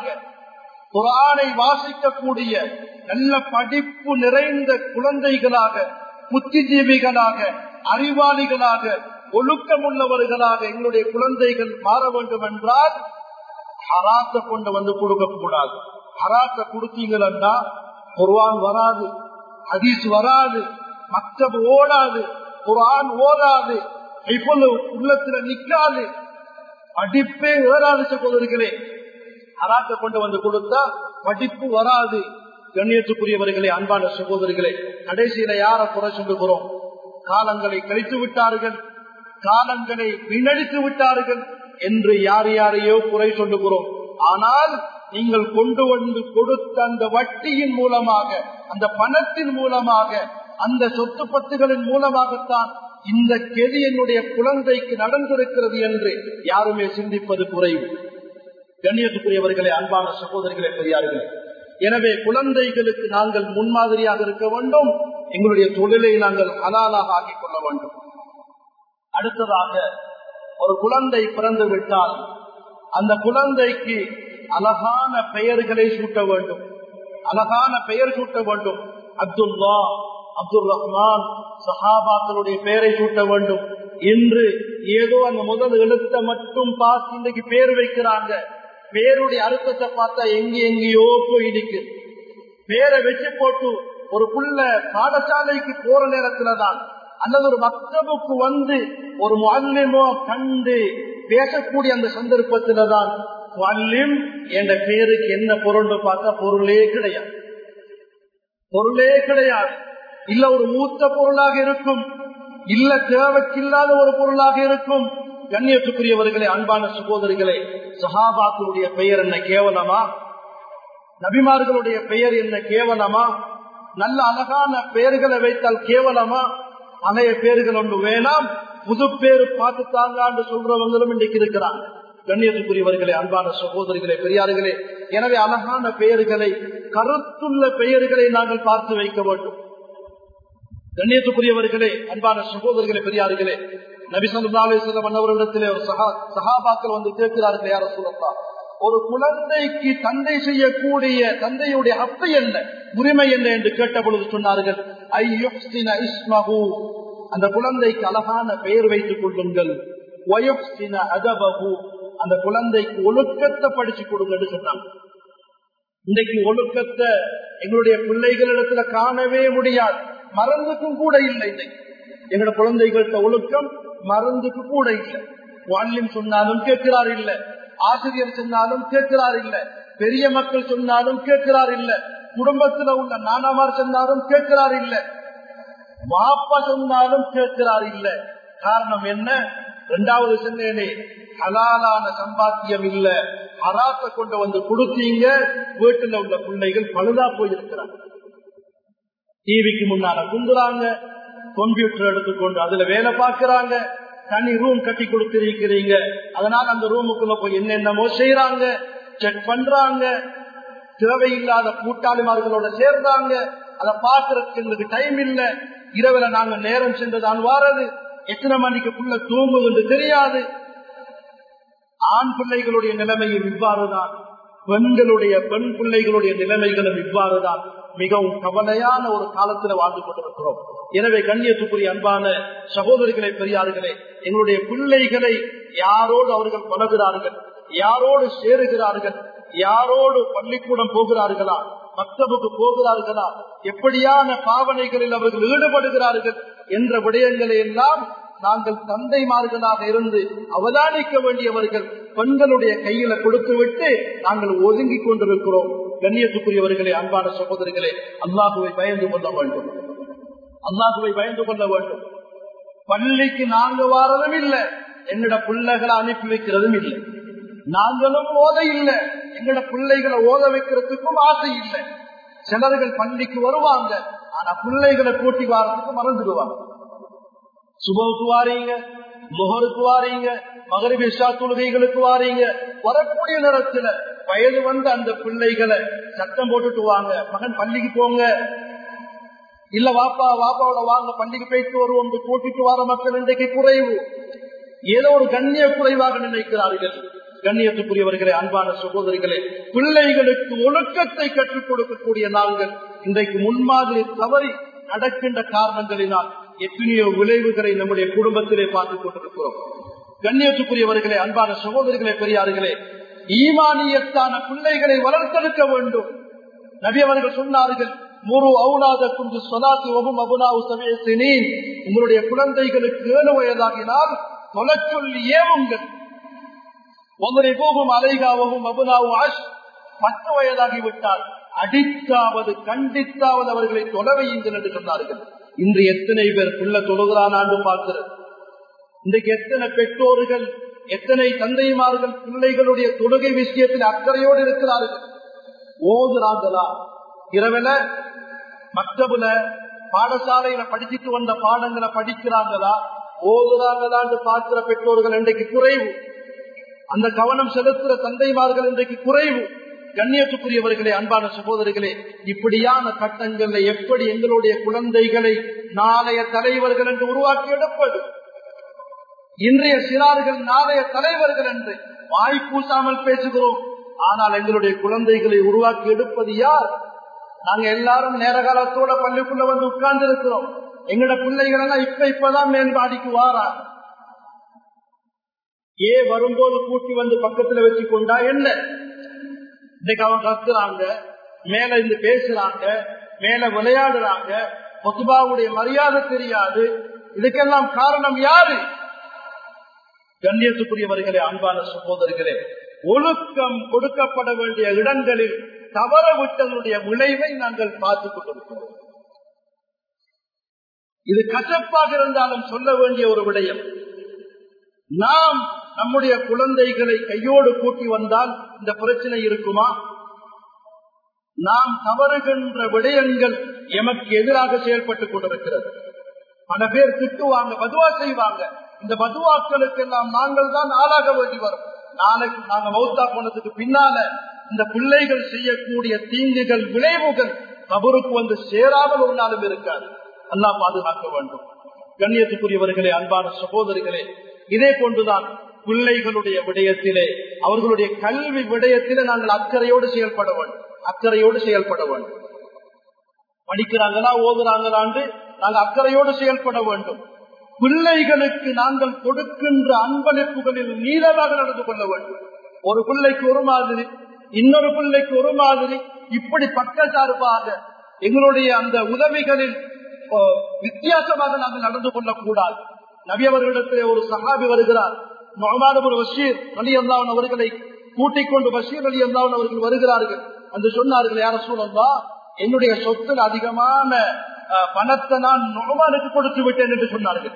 குரானை வாசிக்கக்கூடிய நல்ல படிப்பு நிறைந்த குழந்தைகளாக புத்திஜீவிகளாக அறிவாளிகளாக ஒழுக்கம் உள்ளவர்களாக எங்களுடைய குழந்தைகள் மாற வேண்டும் என்றால் ஹராத்த கொண்டு வந்து கொடுக்க கூடாது ஹராத்த கொடுத்தீங்கன்னா குர்வான் வராது ஹதீஸ் வராது மக்தப் ஓடாது குரான் ஓடாது இப்பொழுது உள்ளத்துல நிக்காது படிப்பே ஏறாது சகோதரிகளே ஹராத்த கொண்டு வந்து கொடுத்தா படிப்பு வராது கண்ணியத்துக்குரியவர்களே அன்பான சகோதரிகளே கடைசியில யார குறை சொல்லுகிறோம் காலங்களை கழித்து விட்டார்கள் காலங்களை வீணடித்து விட்டார்கள் என்று யார் யாரையோ குறை சொல்லுகிறோம் ஆனால் நீங்கள் கொண்டு வந்து கொடுத்த அந்த வட்டியின் மூலமாக அந்த பணத்தின் மூலமாக அந்த சொத்து பத்துகளின் மூலமாகத்தான் இந்த கெதி என்னுடைய குழந்தைக்கு நடந்திருக்கிறது என்று யாருமே சிந்திப்பது குறைவு கண்ணியத்துக்குரியவர்களே அன்பான சகோதரிகளே பெரியார்களே எனவே குழந்தைகளுக்கு நாங்கள் முன்மாதிரியாக இருக்க வேண்டும் எங்களுடைய தொழிலை நாங்கள் ஹலாலாக ஆக்கிக் கொள்ள வேண்டும் அடுத்ததாக ஒரு குழந்தை பிறந்து விட்டால் அந்த குழந்தைக்கு அழகான பெயர்களை சூட்ட வேண்டும் அழகான பெயர் சூட்ட வேண்டும் அப்துல்லா அப்துல் ரஹ்மான் சஹாபாக்களுடைய பெயரை சூட்ட வேண்டும் இன்று ஏதோ அந்த முதல் எழுத்த மட்டும் பார்த்து இன்றைக்கு பேர் வைக்கிறாங்க பேருடைய அர்த்தத்தை பார்த்தா எங்க எங்கேயோ போய் இடிக்கு பேரை வச்சு போட்டு ஒரு புள்ள பாடசாலைக்கு போற நேரத்துல தான் அல்லது ஒரு மக்தபுக்கு வந்து ஒரு மல்லிமோ கண்டு பேசக்கூடிய அந்த சந்தர்ப்பத்துல தான் மல்லிம் என்ற பேருக்கு என்ன பொருள் பார்த்தா பொருளே கிடையாது பொருளே கிடையாது இல்ல ஒரு மூத்த பொருளாக இருக்கும் இல்ல தேவைக்கில்லாத ஒரு பொருளாக இருக்கும் கண்ணியத்துக்குரியவர்களே அன்பான சகோதரிகளே சஹாபாக்களுடைய பெயர் என்ன கேவலமா நபிமார்களுடைய பெயர் என்ன கேவலமா நல்ல அழகான பெயர்களை வைத்தால் கேவலமா பழைய பேர்கள் ஒன்று வேணாம் புது பேரு பார்த்து தாங்கான்னு சொல்றவங்களும் இன்றைக்கு இருக்கிறாங்க கண்ணியத்துக்குரியவர்களே அன்பான சகோதரிகளே பெரியார்களே எனவே அழகான பெயர்களை கருத்துள்ள பெயர்களை நாங்கள் பார்த்து வைக்க வேண்டும் கண்ணியத்துக்குரியவர்களே அன்பான சகோதரர்களே பெரியார்களே நபிசல்லாசலம் அன்னவரிடத்திலே ஒரு சகா சகாபாக்கள் வந்து கேட்கிறார்கள் யார சொல்லலாம் ஒரு குழந்தைக்கு தந்தை செய்யக்கூடிய தந்தையுடைய அப்பை என்ன உரிமை என்ன என்று கேட்ட பொழுது சொன்னார்கள் இஸ்மகு அந்த குழந்தைக்கு அழகான பெயர் வைத்துக் கொள்ளுங்கள் அதபகு அந்த குழந்தைக்கு ஒழுக்கத்தை படிச்சு கொடுங்கன்னு சொன்னாங்க இன்றைக்கு ஒழுக்கத்தை எங்களுடைய பிள்ளைகளிடத்துல காணவே முடியாது மருந்துக்கும் கூட இல்லை இன்னைக்கு எங்களோட குழந்தைகள்கிட்ட ஒழுக்கம் மருந்துக்கு கூட இல்லை வால்யம் சொன்னாலும் கேட்கிறார் இல்ல ஆசிரியர் சொன்னாலும் கேட்கிறார் இல்ல பெரிய மக்கள் சொன்னாலும் கேட்கிறார் இல்ல குடும்பத்துல உள்ள நானாமார் சொன்னாலும் கேட்கிறார் இல்ல மாப்பா சொன்னாலும் கேட்கிறார் இல்ல காரணம் என்ன இரண்டாவது சொன்னேனே ஹலாலான சம்பாத்தியம் இல்ல ஹராத்தை கொண்டு வந்து கொடுத்தீங்க வீட்டுல உள்ள பிள்ளைகள் பழுதா போயிருக்கிறாங்க டிவிக்கு முன்னால குந்துறாங்க கம்ப்யூட்டர் எடுத்துக்கொண்டு அதுல வேலை பார்க்கிறாங்க தனி ரூம் கட்டி கொடுத்திருக்கிறீங்க அதனால அந்த ரூமுக்குள்ள போய் என்னென்னமோ செய்யறாங்க செக் பண்றாங்க தேவையில்லாத கூட்டாளிமார்களோட சேர்றாங்க அதை பாக்குறதுக்கு எங்களுக்கு டைம் இல்ல இரவுல நாங்க நேரம் சென்றுதான் வாரது எத்தனை மணிக்கு புள்ள தூங்குது தெரியாது ஆண் பிள்ளைகளுடைய நிலைமையும் இவ்வாறுதான் பெண்களுடைய பெண் பிள்ளைகளுடைய நிலைமைகளும் இவ்வாறுதான் மிகவும் கவலையான ஒரு காலத்துல வாழ்ந்து கொண்டிருக்கிறோம் எனவே கண்ணியத்துக்குரிய அன்பான சகோதரிகளை பெரியார்களே எங்களுடைய பிள்ளைகளை யாரோடு அவர்கள் பழகிறார்கள் யாரோடு சேருகிறார்கள் யாரோடு பள்ளிக்கூடம் போகிறார்களா மக்தபுக்கு போகிறார்களா எப்படியான பாவனைகளில் அவர்கள் ஈடுபடுகிறார்கள் என்ற விடயங்களை எல்லாம் நாங்கள் தந்தைமார்களாக இருந்து அவதானிக்க வேண்டியவர்கள் பெண்களுடைய கையில கொடுத்து விட்டு நாங்கள் ஒதுங்கி கொண்டிருக்கிறோம் கண்ணியத்துக்குரியவர்களே அன்பான சகோதரிகளே அல்லாஹுவை பயந்து கொள்ள வேண்டும் அல்லாஹுவை பயந்து கொள்ள வேண்டும் பள்ளிக்கு நாங்க வாரதும் இல்லை எங்கட பிள்ளைகளை அனுப்பி வைக்கிறதும் இல்லை நாங்களும் ஓத இல்லை எங்கட பிள்ளைகளை ஓத வைக்கிறதுக்கும் ஆசை இல்லை சிலர்கள் பள்ளிக்கு வருவாங்க ஆனா பிள்ளைகளை கூட்டி வாரத்துக்கு மறந்துடுவாங்க சுபவுக்கு வாரீங்க முகருக்கு வாரீங்க மகரிபி இஷா தொழுகைகளுக்கு வாரீங்க வரக்கூடிய நேரத்துல வயது வந்து அந்த பிள்ளைகளை சத்தம் போட்டுட்டு வாங்க மகன் பள்ளிக்கு போங்க இல்ல வாப்பா வாப்பாவோட வாங்க பள்ளிக்கு போயிட்டு வருவோம் கூட்டிட்டு வர மக்கள் இன்றைக்கு குறைவு ஏதோ ஒரு கண்ணிய குறைவாக நினைக்கிறார்கள் கண்ணியத்துக்குரியவர்களே அன்பான சகோதரிகளே பிள்ளைகளுக்கு ஒழுக்கத்தை கற்றுக் கொடுக்கக்கூடிய நாங்கள் இன்றைக்கு முன்மாதிரி தவறி நடக்கின்ற காரணங்களினால் எத்தனையோ விளைவுகளை நம்முடைய குடும்பத்திலே பார்த்துக் கொண்டிருக்கிறோம் கண்ணியத்துக்குரியவர்களே அன்பான சகோதரிகளே பெரியார்களே ஈமானியத்தான பிள்ளைகளை வளர்த்தெடுக்க வேண்டும் நபி அவர்கள் சொன்னார்கள் முரு அவுலாத குஞ்சு சொலாத்தி ஒகும் அபுனாவு சமயத்தினேன் உங்களுடைய குழந்தைகளுக்கு ஏழு வயதாகினால் தொலை சொல்லி ஏவுங்கள் உங்களுடைய போகும் அலைகாவும் அபுனாவு ஆஷ் பத்து வயதாகிவிட்டால் அடித்தாவது கண்டித்தாவது அவர்களை தொலைவையுங்கள் என்று சொன்னார்கள் இன்று எத்தனை பேர் புள்ள தொழுகிறான் ஆண்டு பார்க்கிறது இன்றைக்கு எத்தனை பெற்றோர்கள் எத்தனை தந்தைமார்கள் பிள்ளைகளுடைய தொழுகை விஷயத்தில் அக்கறையோடு இருக்கிறார்கள் ஓதுறாங்களா இரவுல மக்தபுல பாடசாலையில படிச்சுட்டு வந்த பாடங்களை படிக்கிறாங்களா ஓதுறாங்களான்னு பார்க்கிற பெற்றோர்கள் இன்றைக்கு குறைவு அந்த கவனம் செலுத்துற தந்தைமார்கள் இன்றைக்கு குறைவு கண்ணியத்துக்குரியவர்களே அன்பான சகோதரர்களே இப்படியான கட்டங்கள்ல எப்படி எங்களுடைய குழந்தைகளை நாளைய தலைவர்கள் என்று உருவாக்கி எடுப்பது இன்றைய சிறார்கள் நாளைய தலைவர்கள் என்று வாய் பூசாமல் பேசுகிறோம் ஆனால் எங்களுடைய குழந்தைகளை உருவாக்கி எடுப்பது யார் நாங்க எல்லாரும் நேர காலத்தோட பள்ளிக்குள்ள வந்து உட்கார்ந்து இருக்கிறோம் எங்களோட பிள்ளைகள் எல்லாம் இப்ப இப்பதான் மேம்பாடிக்கு வாரா ஏ வரும்போது கூட்டி வந்து பக்கத்துல வச்சு கொண்டா என்ன இன்னைக்கு அவங்க கத்துறாங்க மேல இருந்து பேசுறாங்க மேல விளையாடுறாங்க பொதுபாவுடைய மரியாதை தெரியாது இதுக்கெல்லாம் காரணம் யாரு கண்ணியத்துக்குரியவர்களே அன்பான சகோதரர்களே ஒழுக்கம் கொடுக்கப்பட வேண்டிய இடங்களில் தவற விட்டதனுடைய விளைவை நாங்கள் பார்த்துக் கொண்டிருக்கிறோம் இது கசப்பாக இருந்தாலும் சொல்ல வேண்டிய ஒரு விடயம் நாம் நம்முடைய குழந்தைகளை கையோடு கூட்டி வந்தால் இந்த பிரச்சனை இருக்குமா நாம் தவறுகின்ற விடயங்கள் எமக்கு எதிராக செயல்பட்டுக் கொண்டிருக்கிறது பல பேர் திட்டுவாங்க பதுவா செய்வாங்க இந்த பதுவாக்களுக்கு எல்லாம் நாங்கள் தான் ஆளாக வேண்டி வரும் நாளைக்கு நாங்க மௌத்தா போனதுக்கு பின்னால இந்த பிள்ளைகள் செய்யக்கூடிய தீங்குகள் விளைவுகள் கபருக்கு வந்து சேராமல் ஒரு நாளும் இருக்காது அல்லா பாதுகாக்க வேண்டும் கண்ணியத்துக்குரியவர்களே அன்பான சகோதரிகளே இதே போன்றுதான் பிள்ளைகளுடைய விடயத்திலே அவர்களுடைய கல்வி விடயத்திலே நாங்கள் அக்கறையோடு செயல்பட வேண்டும் அக்கறையோடு செயல்பட வேண்டும் படிக்கிறாங்களா ஓதுறாங்களான்னு நாங்கள் அக்கறையோடு செயல்பட வேண்டும் பிள்ளைகளுக்கு நாங்கள் கொடுக்கின்ற அன்பளிப்புகளில் நீளமாக நடந்து கொள்ள வேண்டும் ஒரு பிள்ளைக்கு ஒரு மாதிரி இன்னொரு பிள்ளைக்கு ஒரு மாதிரி இப்படி பக்கச்சார்பாக எங்களுடைய அந்த உதவிகளில் வித்தியாசமாக நாங்கள் நடந்து கொள்ளக்கூடாது நபி அவர்களிடத்திலே ஒரு சகாபி வருகிறார் நொமானபுர் பஷீர் அலி அல்லாவன் அவர்களை கூட்டிக் கொண்டு பஷீர் அலி அல்லாவன் அவர்கள் வருகிறார்கள் என்று சொன்னார்கள் யார சூழல்லா என்னுடைய சொத்தில் அதிகமான பணத்தை நான் நொமானுக்கு கொடுத்து விட்டேன் என்று சொன்னார்கள்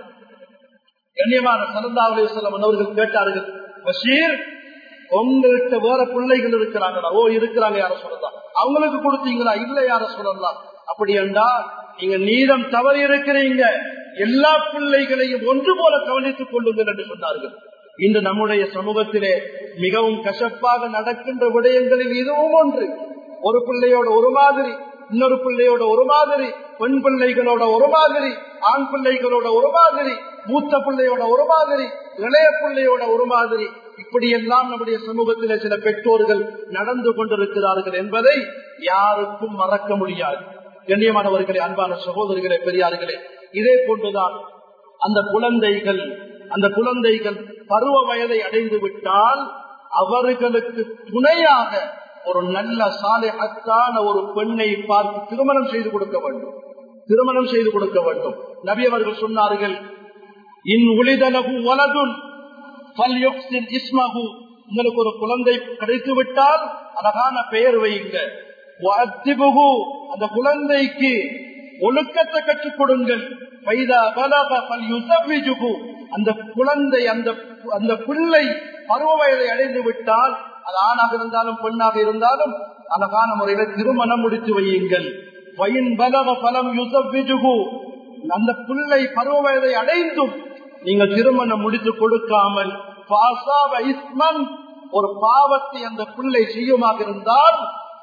கண்ணியமான சலந்தா அலிவசலம் அவர்கள் கேட்டார்கள் பஷீர் உங்கள்கிட்ட வேற பிள்ளைகள் இருக்கிறாங்களா ஓ இருக்கிறாங்க யார சொல்லலாம் அவங்களுக்கு கொடுத்தீங்களா இல்ல யார சொல்லலாம் அப்படி என்றால் நீங்க நீளம் தவறி இருக்கிறீங்க எல்லா பிள்ளைகளையும் ஒன்று போல கவனித்துக் கொள்ளுங்கள் என்று சொன்னார்கள் இன்று நம்முடைய சமூகத்திலே மிகவும் கசப்பாக நடக்கின்ற விடயங்களில் இதுவும் ஒன்று ஒரு பிள்ளையோட ஒரு மாதிரி இன்னொரு பிள்ளையோட ஒரு மாதிரி பெண் பிள்ளைகளோட ஒரு மாதிரி ஆண் பிள்ளைகளோட ஒரு மாதிரி மூத்த பிள்ளையோட ஒரு மாதிரி இளைய பிள்ளையோட ஒரு மாதிரி இப்படியெல்லாம் நம்முடைய சமூகத்திலே சில பெற்றோர்கள் நடந்து கொண்டிருக்கிறார்கள் என்பதை யாருக்கும் மறக்க முடியாது கண்ணியமானவர்களே அன்பான சகோதரிகளே பெரியார்களே இதே போன்றுதான் அந்த குழந்தைகள் அந்த குழந்தைகள் பருவ வயதை அடைந்து விட்டால் அவர்களுக்கு துணையாக ஒரு நல்ல சாலையான ஒரு பெண்ணை பார்த்து திருமணம் செய்து கொடுக்க வேண்டும் திருமணம் செய்து கொடுக்க வேண்டும் நபி அவர்கள் சொன்னார்கள் இன் உளிதலகு வலதுன் இஸ்மகு உங்களுக்கு ஒரு குழந்தை கிடைத்து விட்டால் அழகான பெயர் வையுங்க அந்த குழந்தைக்கு ஒழுக்கத்தை கற்றுக் கொடுங்கள் அந்த குழந்தை அந்த அந்த பிள்ளை பருவ வயதை அடைந்து விட்டால் அது ஆணாக இருந்தாலும் பெண்ணாக இருந்தாலும் அழகான முறையில திருமணம் முடித்து வையுங்கள் வயின் பலவ பலம் யுசவிஜுகு அந்த பிள்ளை பருவ வயதை அடைந்தும் நீங்கள் திருமணம் முடித்து கொடுக்காமல் ஒரு பாவத்தை அந்த பிள்ளை செய்யுமாக இருந்தால்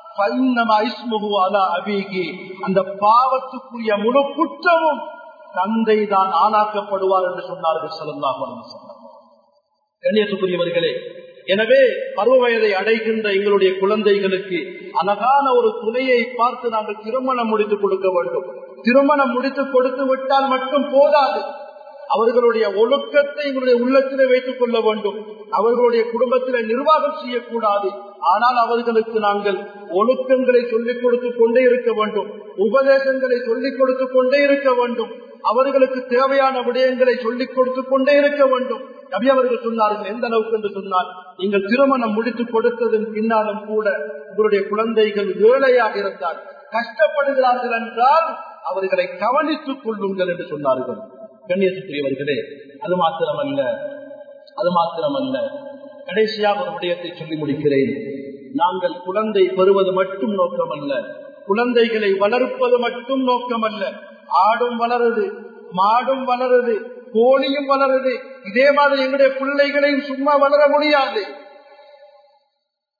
அந்த பாவத்துக்குரிய முழு குற்றமும் தந்தை தான் ஆளாக்கப்படுவார் என்று சொன்னார்கள் செல்லலாம் கண்ணியத்துக்குரியவர்களே எனவே பருவ வயதை அடைகின்ற எங்களுடைய குழந்தைகளுக்கு அழகான ஒரு துணையை பார்த்து நாங்கள் திருமணம் முடித்து கொடுக்க வேண்டும் திருமணம் முடித்து கொடுத்து விட்டால் மட்டும் போதாது அவர்களுடைய ஒழுக்கத்தை எங்களுடைய உள்ளத்திலே வைத்துக் கொள்ள வேண்டும் அவர்களுடைய குடும்பத்திலே நிர்வாகம் செய்யக்கூடாது ஆனால் அவர்களுக்கு நாங்கள் ஒழுக்கங்களை சொல்லிக் கொடுத்து கொண்டே இருக்க வேண்டும் உபதேசங்களை சொல்லிக் கொடுத்து கொண்டே இருக்க வேண்டும் அவர்களுக்கு தேவையான விடயங்களை சொல்லிக் கொடுத்து கொண்டே இருக்க வேண்டும் நபி அவர்கள் சொன்னார்கள் எந்த அளவுக்கு என்று சொன்னால் நீங்கள் திருமணம் முடித்து கொடுத்ததன் பின்னாலும் கூட உங்களுடைய குழந்தைகள் ஏழையாக இருந்தால் கஷ்டப்படுகிறார்கள் என்றால் அவர்களை கவனித்துக் கொள்ளுங்கள் என்று சொன்னார்கள் கண்ணியத்துக்குரியவர்களே அது மாத்திரமல்ல அது மாத்திரமல்ல கடைசியாக ஒரு விடயத்தை சொல்லி முடிக்கிறேன் நாங்கள் குழந்தை பெறுவது மட்டும் நோக்கமல்ல குழந்தைகளை வளர்ப்பது மட்டும் நோக்கமல்ல ஆடும் வளருது மாடும் வளருது கோழியும் வளருது இதே மாதிரி எங்களுடைய பிள்ளைகளையும் சும்மா வளர முடியாது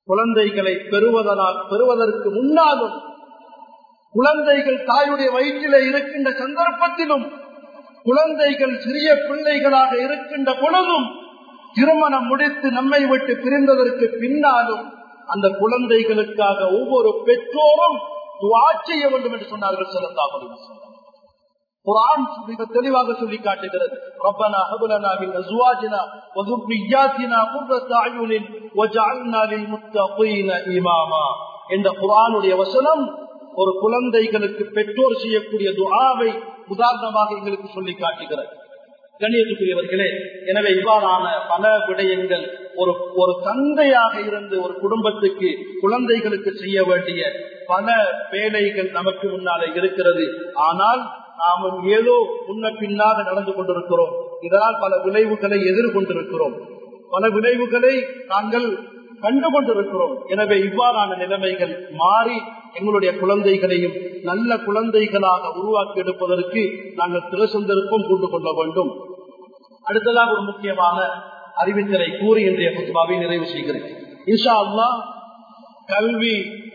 குழந்தைகளை பெறுவதனால் பெறுவதற்கு முன்னாலும் குழந்தைகள் தாயுடைய வயிற்றிலே இருக்கின்ற சந்தர்ப்பத்திலும் குழந்தைகள் சிறிய பிள்ளைகளாக இருக்கின்ற பொழுதும் திருமணம் முடித்து நம்மை விட்டு பிரிந்ததற்கு பின்னாலும் அந்த குழந்தைகளுக்காக ஒவ்வொரு பெற்றோரும் துவா செய்ய வேண்டும் என்று சொன்னார்கள் செல்லத்தாமல் குரான் மிக தெளிவாக சொல்லி காட்டுகிறது ரப்பனா ஹபலனா மின் அஸ்வாஜினா வ ذُرِّيَّاتِنَا قُرَّةَ أَعْيُنٍ وَجَعَلْنَا لِلْمُتَّقِينَ إِمَامًا என்ற குர்ஆனுடைய வசனம் ஒரு குழந்தைகளுக்கு பெற்றோர் செய்யக்கூடிய துஆவை உதாரணமாக எங்களுக்கு சொல்லி காட்டுகிறது கண்ணியத்துக்குரியவர்களே எனவே இவ்வாறான பல விடயங்கள் ஒரு ஒரு தந்தையாக இருந்து ஒரு குடும்பத்துக்கு குழந்தைகளுக்கு செய்ய வேண்டிய பல வேலைகள் நமக்கு முன்னாலே இருக்கிறது ஆனால் நாமும் ஏதோ முன்ன பின்னாக நடந்து கொண்டிருக்கிறோம் இதனால் பல விளைவுகளை எதிர்கொண்டிருக்கிறோம் பல விளைவுகளை நாங்கள் கண்டு கொண்டிருக்கிறோம் எனவே இவ்வாறான நிலைமைகள் மாறி எங்களுடைய குழந்தைகளையும் நல்ல குழந்தைகளாக உருவாக்கி எடுப்பதற்கு நாங்கள் திரசந்திருப்பம் கொண்டு கொள்ள வேண்டும் அடுத்ததாக ஒரு முக்கியமான அறிவித்தலை கூறி இன்றைய புத்துபாவை நிறைவு செய்கிறேன் இன்ஷா அல்லா கல்வி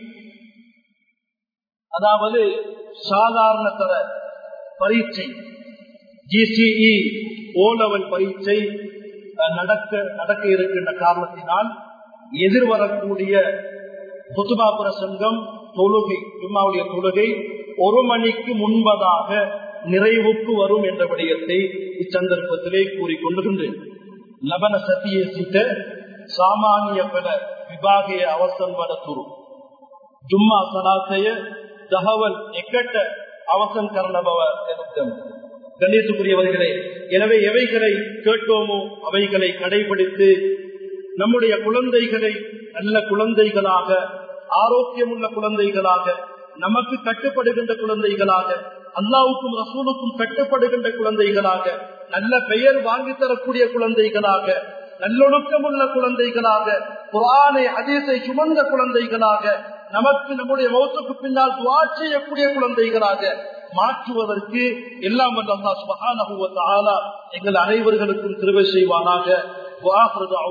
அதாவது சாதாரண தர பரீட்சை ஜிசிஇ ஓ லெவல் பரீட்சை நடக்க நடக்க இருக்கின்ற காரணத்தினால் எதிர்வரக்கூடிய புத்துபா பிரசங்கம் தொழுகை ஜும்மாவுடைய தொழுகை ஒரு மணிக்கு முன்பதாக நிறைவுக்கு வரும் என்ற விடயத்தை இச்சந்தர்ப்பத்திலே கூறிக்கொண்டிருக்கின்றேன் லபன சத்திய சித்த சாமானிய பல ವಿಭಾಗೀಯ ಅವಸಂವದ ತುರು ಜುಮ್ಮಾ ಸಲಾತೆಯ தகவல் எக்கட்ட அவசன் கரணபவ எனும் கணேசுக்குரியவர்களே எனவே எவைகளை கேட்டோமோ அவைகளை கடைபிடித்து நம்முடைய குழந்தைகளை நல்ல குழந்தைகளாக ஆரோக்கியமுள்ள குழந்தைகளாக நமக்கு கட்டுப்படுகின்ற குழந்தைகளாக அல்லாவுக்கும் ரசூலுக்கும் கட்டுப்படுகின்ற குழந்தைகளாக நல்ல பெயர் வாங்கி தரக்கூடிய குழந்தைகளாக நல்லொழுக்கமுள்ள குழந்தைகளாக குரானை அதீசை சுமந்த குழந்தைகளாக நமக்கு நம்முடைய மௌத்துக்கு பின்னால் துவா செய்யக்கூடிய குழந்தைகளாக மாற்றுவதற்கு எல்லாம் வல்ல அல்லாஹ் சுப்ஹானஹு வ தஆலா எங்கள் அனைவர்களுக்கும் கிருபை செய்வானாக